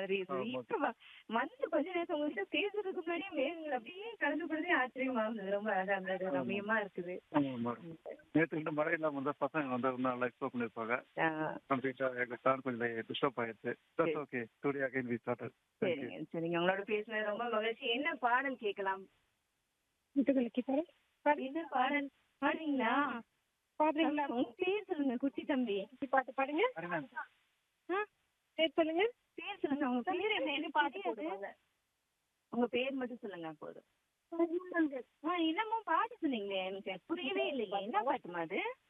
மாதிரி ஆமா. இப்ப வ- வந்து கொஞ்ச நேரத்துல உங்ககிட்ட பேசுறதுக்கு முன்னாடியே மேகங்கள் அப்படியே கலந்து போடுறதே ஆச்சரியமா இருந்தது ரொம்ப அழகா இருந்தது ஆமா. ரம்மியமா இருக்குது ஆமா நேற்று கிட்ட மழை இல்லாம வந்தா பசங்க வந்து நல்லா எக்ஸ்ப்ளோர் பண்ணிருப்பாங்க ஆஹ் கம்ப்ளீட்டா எங்க பிளான் கொஞ்சம் டிஸ்டர்ப் ஆயிடுச்சு that's okay today again we started thank you சரிங்க சரிங்க உங்களோட பேசுனது ரொம்ப மகிழ்ச்சி என்ன பாடல் கேட்கலாம் முத்துகளுக்கு பாரு என்ன பாடல் பாடுறீங்களா பாடுறீங்களா உங்க பேர் சொல்லுங்க குட்டி தம்பி பாட்டு பாடுங்க ஆ? சரி சொல்லுங்க பேர் சொல்லுங்க உங்க பேர் என்ன எனக்கு பாட்டு தெரியாது போடுவாங்க. உங்க பேர் மட்டும் சொல்லுங்க போதும் ஆ என்னமோ பாட்டு சொன்னீங்களே எனக்கு புரியவே இல்லையே என்ன பாட்டுமா அது